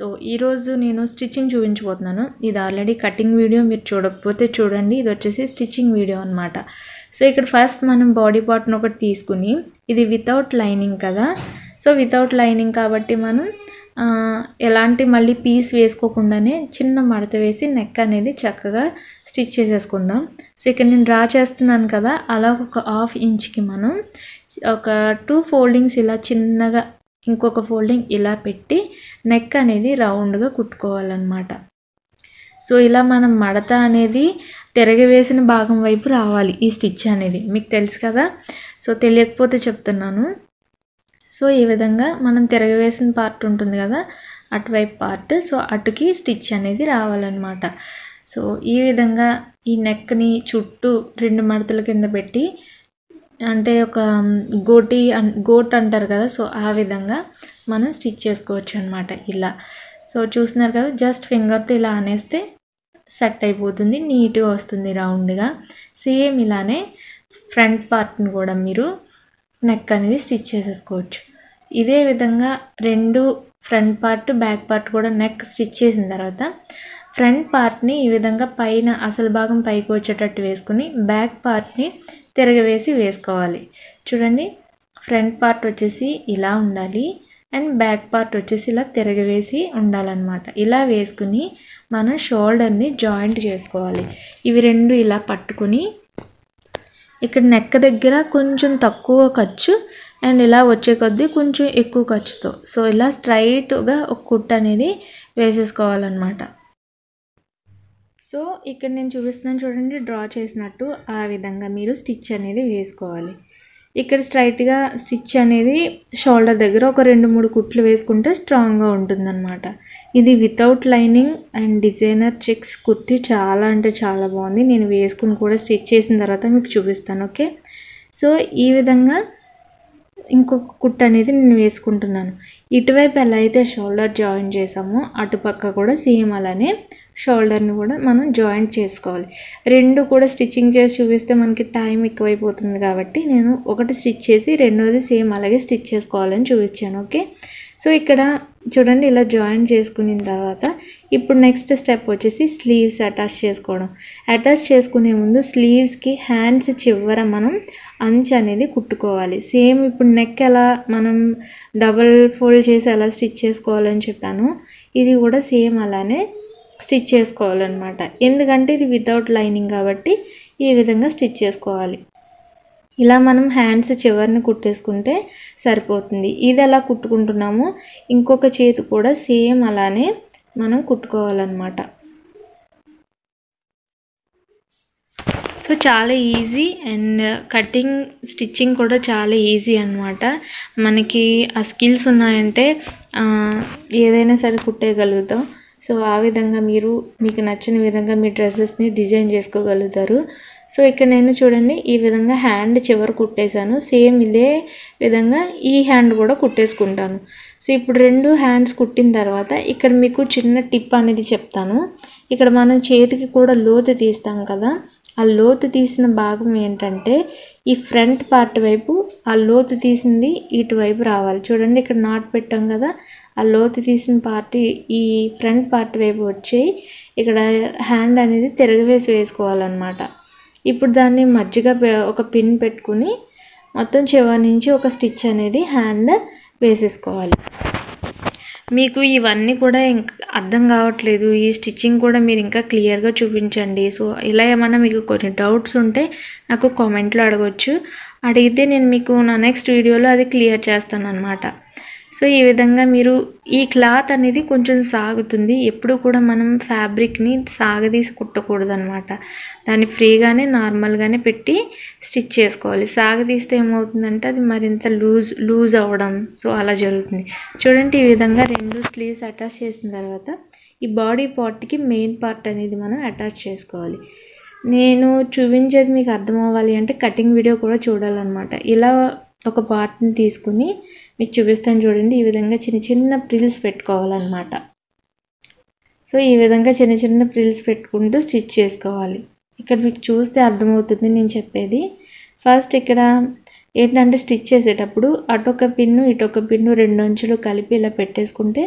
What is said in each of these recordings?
ఈరోజు నేను స్టిచ్చింగ్ చూపించబోతున్నాను ఇది ఆల్రెడీ కటింగ్ వీడియో మీరు చూడకపోతే చూడండి ఇది వచ్చేసి స్టిచ్చింగ్ వీడియో అనమాట సో ఇక్కడ ఫస్ట్ మనం బాడీ పార్ట్ని ఒకటి తీసుకుని ఇది వితౌట్ లైనింగ్ కదా సో వితౌట్ లైనింగ్ కాబట్టి మనం ఆ, ఎలాంటి మళ్ళీ పీస్ వేసుకోకుండానే చిన్న మడత వేసి నెక్ అనేది చక్కగా స్టిచ్ చేసేసుకుందాం సో ఇక్కడ నేను డ్రా చేస్తున్నాను కదా అలా ఒక హాఫ్ ఇంచ్కి మనం ఒక టూ ఫోల్డింగ్స్ ఇలా చిన్నగా ఇంకొక ఫోల్డింగ్ ఇలా పెట్టి నెక్ అనేది రౌండ్గా కుట్టుకోవాలన్నమాట సో ఇలా మనం మడత అనేది తిరగవేసిన భాగం వైపు రావాలి ఈ స్టిచ్ అనేది మీకు తెలుసు కదా సో తెలియకపోతే చెప్తున్నాను సో ఈ విధంగా మనం తిరగవేసిన పార్ట్ ఉంటుంది కదా అటువైపు పార్ట్ సో అటుకి స్టిచ్ అనేది రావాలన్నమాట సో ఈ విధంగా ఈ నెక్ని చుట్టూ రెండు మడతల కింద పెట్టి అంటే ఒక గోటి అన్ గోట్ అంటారు కదా సో ఆ విధంగా మనం స్టిచ్ చేసుకోవచ్చు అనమాట ఇలా సో చూస్తున్నారు కదా జస్ట్ ఫింగర్తో ఇలా అనేస్తే సెట్ అయిపోతుంది నీట్గా వస్తుంది రౌండ్గా సేమ్ ఇలానే ఫ్రంట్ పార్ట్ని కూడా మీరు నెక్ అనేది స్టిచ్ చేసేసుకోవచ్చు ఇదే విధంగా రెండు ఫ్రంట్ పార్ట్ బ్యాక్ పార్ట్ కూడా నెక్ స్టిచ్ చేసిన తర్వాత ఫ్రంట్ పార్ట్ని ఈ విధంగా పైన అసలు భాగం పైకి వచ్చేటట్టు వేసుకుని బ్యాక్ పార్ట్ని తిరగవేసి వేసుకోవాలి చూడండి ఫ్రంట్ పార్ట్ వచ్చేసి ఇలా ఉండాలి అండ్ బ్యాక్ పార్ట్ వచ్చేసి ఇలా తిరగవేసి ఉండాలన్నమాట ఇలా వేసుకుని మనం షోల్డర్ని జాయింట్ చేసుకోవాలి ఇవి రెండు ఇలా పట్టుకుని ఇక్కడ నెక్ దగ్గర కొంచెం తక్కువ ఖర్చు అండ్ ఇలా వచ్చే కొద్దీ కొంచెం ఎక్కువ ఖర్చుతో సో ఇలా స్ట్రైట్గా ఒక కుట్ అనేది వేసేసుకోవాలన్నమాట సో ఇక్కడ నేను చూపిస్తున్నాను చూడండి డ్రా చేసినట్టు ఆ విధంగా మీరు స్టిచ్ అనేది వేసుకోవాలి ఇక్కడ స్ట్రైట్గా స్టిచ్ అనేది షోల్డర్ దగ్గర ఒక రెండు మూడు కుట్లు వేసుకుంటే స్ట్రాంగ్గా ఉంటుందన్నమాట ఇది without lining and designer checks kurti చాలా అంటే చాలా బాగుంది నేను వేసుకుని కూడా స్టిచ్ చేసిన తర్వాత మీకు చూపిస్తాను ఓకే సో ఈ విధంగా ఇంకొక కుట్ అనేది నేను వేసుకుంటున్నాను ఇటువైపు ఎలా అయితే షోల్డర్ జాయిన్ చేసామో అటుపక్క కూడా సేమ్ అలానే షోల్డర్ని కూడా మనం జాయింట్ చేసుకోవాలి రెండు కూడా స్టిచ్చింగ్ చేసి చూపిస్తే మనకి టైం ఎక్కువైపోతుంది కాబట్టి నేను ఒకటి స్టిచ్ చేసి రెండోది సేమ్ అలాగే స్టిచ్ చేసుకోవాలని చూపించాను ఓకే సో ఇక్కడ చూడండి ఇలా జాయిన్ చేసుకున్న తర్వాత ఇప్పుడు నెక్స్ట్ స్టెప్ వచ్చేసి స్లీవ్స్ అటాచ్ చేసుకోవడం అటాచ్ చేసుకునే ముందు స్లీవ్స్కి హ్యాండ్స్ చివర మనం అంచు అనేది కుట్టుకోవాలి సేమ్ ఇప్పుడు నెక్ ఎలా మనం డబల్ ఫోల్డ్ చేసి ఎలా స్టిచ్ చేసుకోవాలని చెప్పాను ఇది కూడా సేమ్ అలానే స్టిచ్ చేసుకోవాలన్నమాట ఎందుకంటే ఇది వితౌట్ లైనింగ్ కాబట్టి ఈ విధంగా స్టిచ్ చేసుకోవాలి ఇలా మనం హ్యాండ్స్ చివరిని కుట్టేసుకుంటే సరిపోతుంది ఇది ఎలా కుట్టుకుంటున్నామో ఇంకొక చేతి కూడా సేమ్ అలానే మనం కుట్టుకోవాలన్నమాట సో చాలా ఈజీ అండ్ కటింగ్ స్టిచ్చింగ్ కూడా చాలా ఈజీ అనమాట మనకి ఆ స్కిల్స్ ఉన్నాయంటే ఆ, ఏదైనా సరే కుట్టేయగలుగుతాం సో ఆ విధంగా మీరు మీకు నచ్చిన విధంగా మీ డ్రెస్సెస్ని డిజైన్ చేసుకోగలుగుతారు సో ఇక్కడ నేను చూడండి ఈ విధంగా హ్యాండ్ చివర కుట్టేశాను సేమ్ ఇదే విధంగా ఈ హ్యాండ్ కూడా కుట్టేసుకుంటాను సో ఇప్పుడు రెండు హ్యాండ్స్ కుట్టిన తర్వాత ఇక్కడ మీకు చిన్న టిప్ అనేది చెప్తాను ఇక్కడ మనం చేతికి కూడా లోతు తీస్తాం కదా ఆ లోతు తీసిన భాగం ఏంటంటే ఈ ఫ్రంట్ పార్ట్ వైపు ఆ లోతు తీసింది ఇటువైపు రావాలి చూడండి ఇక్కడ నాట్ పెట్టాం కదా ఆ లోతు తీసిన పార్ట్ ఈ ఫ్రంట్ పార్ట్ వైపు వచ్చి ఇక్కడ హ్యాండ్ అనేది తిరగవేసి వేసుకోవాలన్నమాట ఇప్పుడు దాన్ని మధ్యగా పె- ఒక పిన్ పెట్టుకుని మొత్తం చివరి నుంచి ఒక స్టిచ్ అనేది హ్యాండ్ వేసేసుకోవాలి మీకు ఇవన్నీ కూడా ఇంకా అర్థం కావట్లేదు ఈ స్టిచ్చింగ్ కూడా మీరు ఇంకా క్లియర్గా చూపించండి సో ఇలా ఏమన్నా మీకు కొన్ని డౌట్స్ ఉంటే నాకు కామెంట్లో అడగొచ్చు అడిగితే నేను మీకు నా నెక్స్ట్ వీడియోలో అది క్లియర్ చేస్తాను అనమాట సో ఈ విధంగా మీరు ఈ క్లాత్ అనేది కొంచెం సాగుతుంది ఎప్పుడు కూడా మనం ఫ్యాబ్రిక్ని సాగదీసి కుట్టకూడదు అనమాట దాన్ని ఫ్రీగానే నార్మల్గానే పెట్టి స్టిచ్ చేసుకోవాలి సాగదీస్తే ఏమవుతుందంటే అది మరింత లూజ్ లూజ్ అవ్వడం సో అలా జరుగుతుంది చూడండి ఈ విధంగా రెండు స్లీవ్స్ అటాచ్ చేసిన తర్వాత ఈ బాడీ పార్ట్కి మెయిన్ పార్ట్ అనేది మనం అటాచ్ చేసుకోవాలి నేను చూపించేది మీకు అర్థం అవ్వాలి అంటే కటింగ్ వీడియో కూడా చూడాలన్నమాట ఇలా ఒక పార్ట్ని తీసుకుని మీకు చూపిస్తాను చూడండి ఈ విధంగా చిన్న చిన్న ప్రిల్స్ పెట్టుకోవాలన్నమాట సో ఈ విధంగా చిన్న చిన్న ప్రిల్స్ పెట్టుకుంటూ స్టిచ్ చేసుకోవాలి ఇక్కడ మీకు చూస్తే అర్థమవుతుంది నేను చెప్పేది ఫస్ట్ ఇక్కడ ఏంటంటే స్టిచ్ చేసేటప్పుడు అటొక పిన్ను ఇటొక పిన్ను రెండు అంచులు కలిపి ఇలా పెట్టేసుకుంటే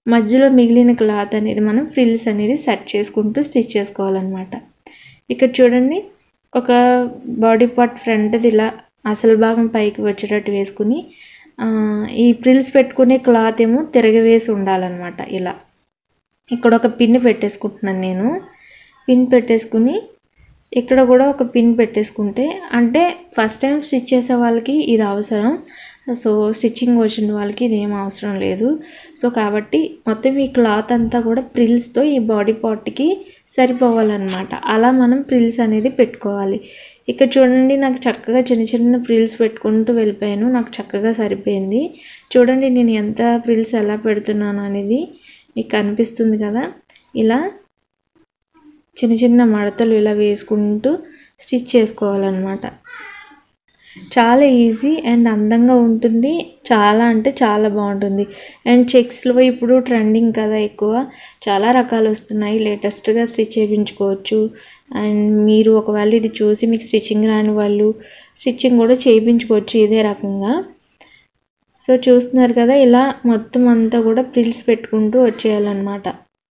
మధ్యలో మిగిలిన క్లాత్ అనేది మనం ఫ్రిల్స్ అనేది సెట్ చేసుకుంటూ స్టిచ్ చేసుకోవాలన్నమాట ఇక్కడ చూడండి ఒక బాడీ పార్ట్ ఫ్రంట్ది ఇలా అసలు భాగం పైకి వచ్చేటట్టు వేసుకుని ఆ, ఈ ప్రిల్స్ పెట్టుకునే క్లాత్ ఏమో తిరగవేసి ఉండాలన్నమాట ఇలా ఇక్కడ ఒక పిన్ పెట్టేసుకుంటున్నాను నేను పిన్ పెట్టేసుకుని ఇక్కడ కూడా ఒక పిన్ పెట్టేసుకుంటే అంటే ఫస్ట్ టైం స్టిచ్ చేసే వాళ్ళకి ఇది అవసరం సో స్టిచ్చింగ్ వచ్చిన వాళ్ళకి ఇది ఏం అవసరం లేదు సో కాబట్టి మొత్తం ఈ క్లాత్ అంతా కూడా ప్రిల్స్తో ఈ బాడీ పార్ట్కి సరిపోవాలన్నమాట అలా మనం ప్రిల్స్ అనేది పెట్టుకోవాలి ఇక్కడ చూడండి నాకు చక్కగా చిన్న చిన్న ప్రిల్స్ పెట్టుకుంటూ వెళ్ళిపోయాను నాకు చక్కగా సరిపోయింది చూడండి నేను ఎంత ప్రిల్స్ ఎలా పెడుతున్నాను అనేది మీకు కనిపిస్తుంది కదా ఇలా చిన్న చిన్న మడతలు ఇలా వేసుకుంటూ స్టిచ్ చేసుకోవాలన్నమాట చాలా ఈజీ అండ్ అందంగా ఉంటుంది చాలా అంటే చాలా బాగుంటుంది అండ్ చెక్స్లో ఇప్పుడు ట్రెండింగ్ కదా ఎక్కువ చాలా రకాలు వస్తున్నాయి లేటెస్ట్గా స్టిచ్ చేయించుకోవచ్చు అండ్ మీరు ఒకవేళ ఇది చూసి మీకు స్టిచ్చింగ్ రాని వాళ్ళు స్టిచ్చింగ్ కూడా చేయించుకోవచ్చు ఇదే రకంగా సో చూస్తున్నారు కదా ఇలా మొత్తం అంతా కూడా ప్రిల్స్ పెట్టుకుంటూ వచ్చేయాలన్నమాట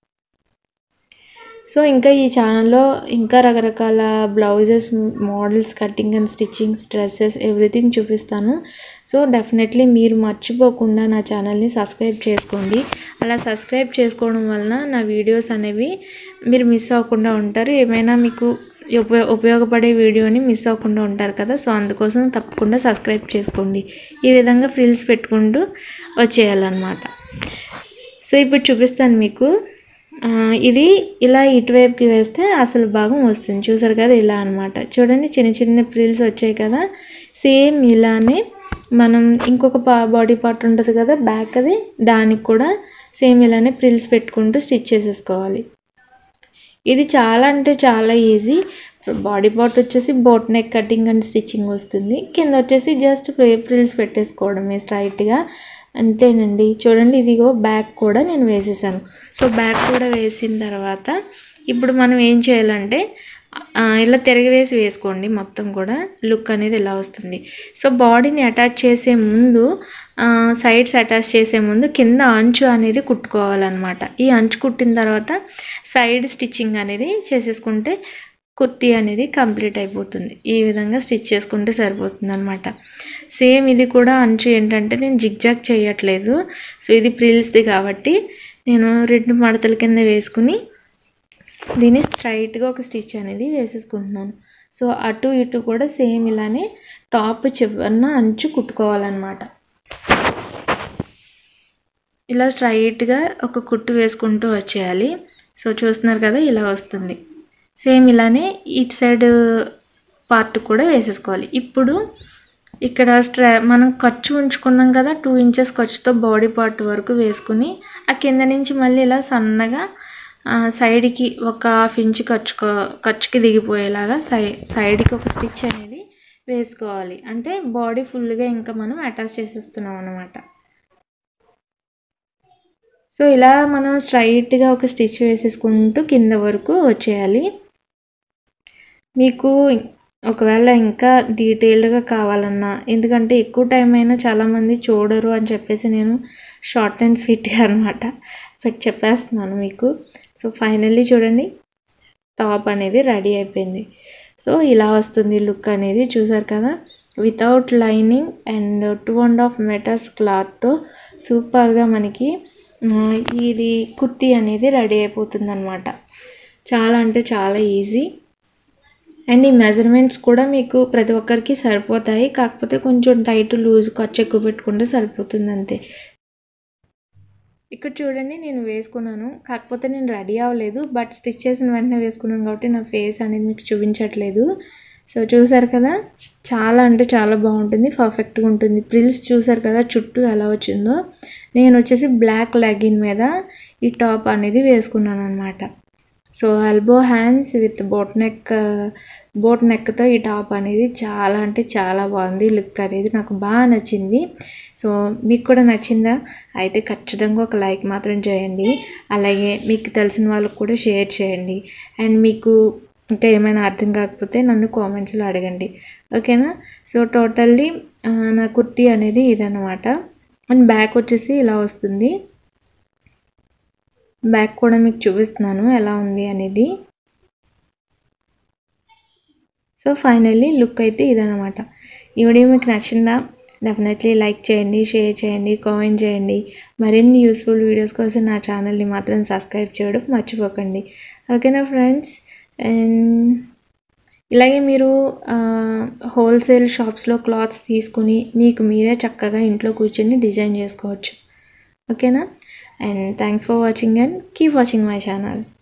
సో ఇంకా ఈ ఛానల్లో ఇంకా రకరకాల blouses models cutting and stitchings dresses everything చూపిస్తాను సో డెఫినెట్లీ మీరు మర్చిపోకుండా నా ఛానల్ని సబ్స్క్రైబ్ చేసుకోండి అలా సబ్స్క్రైబ్ చేసుకోవడం వలన నా వీడియోస్ అనేవి మీరు మిస్ అవ్వకుండా ఉంటారు ఏమైనా మీకు ఉపయో ఉపయోగపడే వీడియోని మిస్ అవ్వకుండా ఉంటారు కదా సో అందుకోసం తప్పకుండా సబ్స్క్రైబ్ చేసుకోండి ఈ విధంగా ఫ్రిల్స్ పెట్టుకుంటూ వచ్చేయాలన్నమాట సో ఇప్పుడు చూపిస్తాను మీకు ఆ, ఇది ఇలా ఇటువైపుకి వేస్తే అసలు భాగం వస్తుంది చూసారు కదా ఇలా అన్నమాట చూడండి చిన్న చిన్న ప్రిల్స్ వచ్చాయి కదా సేమ్ ఇలానే మనం ఇంకొక పా బాడీ పార్ట్ ఉంటుంది కదా బ్యాక్ అది దానికి కూడా సేమ్ ఇలానే ప్రిల్స్ పెట్టుకుంటూ స్టిచ్ చేసేసుకోవాలి ఇది చాలా అంటే చాలా ఈజీ బాడీ పార్ట్ వచ్చేసి boat neck cutting and stitching వస్తుంది కింద వచ్చేసి జస్ట్ ప్రిల్స్ పెట్టేసుకోవడమే స్ట్రైట్గా అంతేనండి చూడండి ఇదిగో బ్యాక్ కూడా నేను వేసేసాను సో బ్యాక్ కూడా వేసిన తర్వాత ఇప్పుడు మనం ఏం చేయాలంటే ఆ, ఇలా తిరగవేసి వేసుకోండి మొత్తం కూడా లుక్ అనేది ఇలా వస్తుంది సో బాడీని అటాచ్ చేసే ముందు సైడ్స్ అటాచ్ చేసే ముందు కింద అంచు అనేది కుట్టుకోవాలన్నమాట ఈ అంచు కుట్టిన తర్వాత సైడ్ స్టిచ్చింగ్ అనేది చేసేసుకుంటే కుర్తీ అనేది కంప్లీట్ అయిపోతుంది ఈ విధంగా స్టిచ్ చేసుకుంటే సరిపోతుంది అనమాట సేమ్ ఇది కూడా అంచు ఏంటంటే నేను జిగ్జాగ్ చేయట్లేదు సో ఇది ప్రిల్స్ది కాబట్టి నేను రెండు మడతల కింద వేసుకుని దీన్ని స్ట్రైట్గా ఒక స్టిచ్ అనేది వేసేసుకుంటున్నాను సో అటు ఇటు కూడా సేమ్ ఇలానే టాప్ చివరన అంచు కుట్టుకోవాలన్నమాట ఇలా స్ట్రైట్గా ఒక కుట్టు వేసుకుంటూ వచ్చేయాలి సో చూస్తున్నారు కదా ఇలా వస్తుంది సేమ్ ఇలానే ఇటు సైడ్ పార్ట్ కూడా వేసేసుకోవాలి ఇప్పుడు ఇక్కడ స్ట్రా మనం ఖర్చు ఉంచుకున్నాం కదా టూ ఇంచెస్ ఖర్చుతో బాడీ పార్ట్ వరకు వేసుకుని ఆ కింద నుంచి మళ్ళీ ఇలా సన్నగా ఆ, సైడ్కి ఒక హాఫ్ ఇంచ్ ఖర్చుకో ఖర్చుకి దిగిపోయేలాగా సై సైడ్కి ఒక స్టిచ్ అనేది వేసుకోవాలి అంటే బాడీ ఫుల్గా ఇంకా మనం అటాచ్ చేసేస్తున్నాం అనమాట సో ఇలా మనం స్ట్రైట్గా ఒక స్టిచ్ వేసేసుకుంటూ కింద వరకు వచ్చేయాలి మీకు ఒకవేళ ఇంకా డీటెయిల్డ్గా కావాలన్నా ఎందుకంటే ఎక్కువ టైం అయినా చాలామంది చూడరు అని చెప్పేసి నేను షార్ట్ అండ్ స్వీట్గా అనమాట పెట్టి చెప్పేస్తున్నాను మీకు సో ఫైనల్లీ చూడండి టాప్ అనేది రెడీ అయిపోయింది సో ఇలా వస్తుంది లుక్ అనేది చూసారు కదా without lining and two and half metres క్లాత్తో సూపర్గా మనకి ఆ, ఇది కుర్తీ అనేది రెడీ అయిపోతుంది అనమాట చాలా అంటే చాలా ఈజీ అండ్ ఈ మెజర్మెంట్స్ కూడా మీకు ప్రతి ఒక్కరికి సరిపోతాయి కాకపోతే కొంచెం టైట్ లూజ్ ఖర్చు ఎక్కువ పెట్టుకుంటే సరిపోతుంది అంతే ఇక్కడ చూడండి నేను వేసుకున్నాను కాకపోతే నేను రెడీ అవ్వలేదు బట్ స్టిచ్ చేసిన వెంటనే వేసుకున్నాను కాబట్టి నా ఫేస్ అనేది మీకు చూపించట్లేదు సో చూసారు కదా చాలా అంటే చాలా బాగుంటుంది పర్ఫెక్ట్గా ఉంటుంది ప్రిల్స్ చూసారు కదా చుట్టూ ఎలా వచ్చిందో నేను వచ్చేసి బ్లాక్ లెగిన్ మీద ఈ టాప్ అనేది వేసుకున్నాను అనమాట so elbow hands with boat neck boat నెక్తో ఈ టాప్ అనేది చాలా అంటే చాలా బాగుంది లుక్ అనేది నాకు బాగా నచ్చింది సో మీకు కూడా నచ్చిందా అయితే ఖచ్చితంగా ఒక లైక్ మాత్రం చేయండి అలాగే మీకు తెలిసిన వాళ్ళకు కూడా షేర్ చేయండి అండ్ మీకు ఇంకా ఏమైనా అర్థం కాకపోతే నన్ను కామెంట్స్లో అడగండి ఓకేనా సో టోటల్లీ నా కుర్తీ అనేది ఇదన్నమాట అండ్ బ్యాక్ వచ్చేసి ఇలా వస్తుంది బ్యాక్ కూడా మీకు చూపిస్తున్నాను ఎలా ఉంది అనేది సో ఫైనల్లీ లుక్ అయితే ఇదనమాట ఈ వీడియో మీకు నచ్చిందా డెఫినెట్లీ లైక్ చేయండి షేర్ చేయండి కామెంట్ చేయండి మరిన్ని యూస్ఫుల్ వీడియోస్ కోసం నా ఛానల్ని మాత్రం సబ్స్క్రైబ్ చేయడం మర్చిపోకండి ఓకేనా ఫ్రెండ్స్ అండ్ ఇలాగే మీరు హోల్సేల్ షాప్స్లో క్లాత్స్ తీసుకుని మీకు మీరే చక్కగా ఇంట్లో కూర్చొని డిజైన్ చేసుకోవచ్చు ఓకేనా and thanks for watching and keep watching my channel